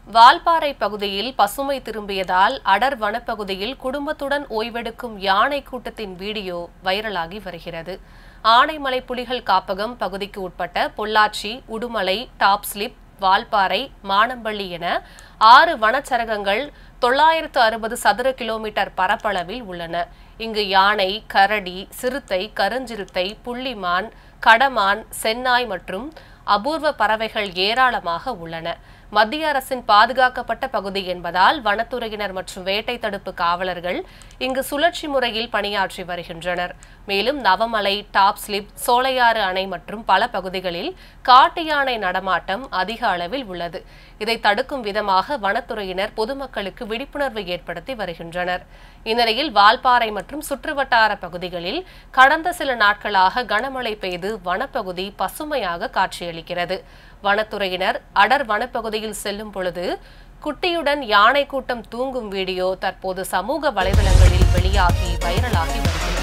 வால்பாறை பகுதியில் பசுமை திரும்பியதால் அடர் வனப்பகுதியில் குடும்பத்துடன் ஓய்வெடுக்கும் யானை கூட்டத்தின் வீடியோ வைரலாகி வருகிறது ஆனைமலை புலிகள் காப்பகம் பகுதிக்கு உட்பட்ட பொள்ளாச்சி உடுமலை டாப் ஸ்லிப் வால்பாறை மானம்பள்ளி என ஆறு வனச்சரகங்கள் தொள்ளாயிரத்து அறுபது சதுர கிலோமீட்டர் பரப்பளவில் உள்ளன இங்கு யானை கரடி சிறுத்தை கருஞ்சிறுத்தை புள்ளிமான் கடமான் சென்னாய் மற்றும் அபூர்வ பறவைகள் ஏராளமாக உள்ளன மத்திய அரசின் பாதுகாக்கப்பட்ட பகுதி என்பதால் வனத்துறையினர் மற்றும் வேட்டை தடுப்பு காவலர்கள் இங்கு சுழற்சி முறையில் பணியாற்றி வருகின்றனர் மேலும் நவமலை டாப் ஸ்லிப் சோலையாறு அணை மற்றும் பல பகுதிகளில் காட்டு யானை நடமாட்டம் அதிக அளவில் உள்ளது இதை தடுக்கும் விதமாக வனத்துறையினர் பொதுமக்களுக்கு விழிப்புணர்வு ஏற்படுத்தி வருகின்றனர் இந்நிலையில் வால்பாறை மற்றும் சுற்றுவட்டார பகுதிகளில் கடந்த சில நாட்களாக கனமழை பெய்து வனப்பகுதி பசுமையாக காட்சியளிக்கிறது வனத்துறையினர் அடர் வனப்பகுதியில் செல்லும் பொழுது குட்டியுடன் யானை கூட்டம் தூங்கும் வீடியோ தற்போது சமூக வலைதளங்களில் வெளியாகி வைரலாகி வருகிறது